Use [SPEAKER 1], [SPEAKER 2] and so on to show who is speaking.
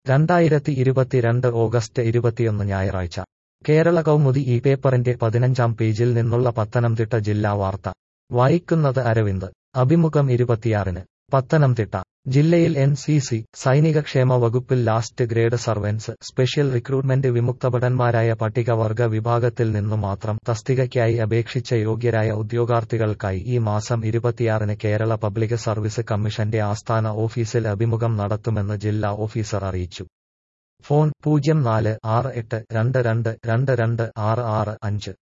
[SPEAKER 1] രണ്ടായിരത്തി ഇരുപത്തിരണ്ട് ഓഗസ്റ്റ് ഇരുപത്തിയൊന്ന് ഞായറാഴ്ച കേരള കൗമുദി ഈ പേപ്പറിന്റെ പതിനഞ്ചാം പേജിൽ നിന്നുള്ള പത്തനംതിട്ട ജില്ലാ വാർത്ത വായിക്കുന്നത് അരവിന്ദ് അഭിമുഖം ഇരുപത്തിയാറിന് പത്തനംതിട്ട ജില്ലയിൽ എൻ സി സി സൈനികക്ഷേമ വകുപ്പിൽ last grade servants special recruitment വിമുക്തഭടന്മാരായ പട്ടികവർഗ വിഭാഗത്തിൽ നിന്നു മാത്രം തസ്തികയ്ക്കായി അപേക്ഷിച്ച യോഗ്യരായ ഉദ്യോഗാർത്ഥികൾക്കായി ഈ മാസം ഇരുപത്തിയാറിന് കേരള പബ്ലിക് സർവീസ് കമ്മീഷന്റെ ആസ്ഥാന ഓഫീസിൽ അഭിമുഖം നടത്തുമെന്ന് ജില്ലാ ഓഫീസർ അറിയിച്ചു ഫോൺ പൂജ്യം നാല് ആറ് എട്ട് രണ്ട് രണ്ട് രണ്ട് രണ്ട് ആറ് ആറ് അഞ്ച്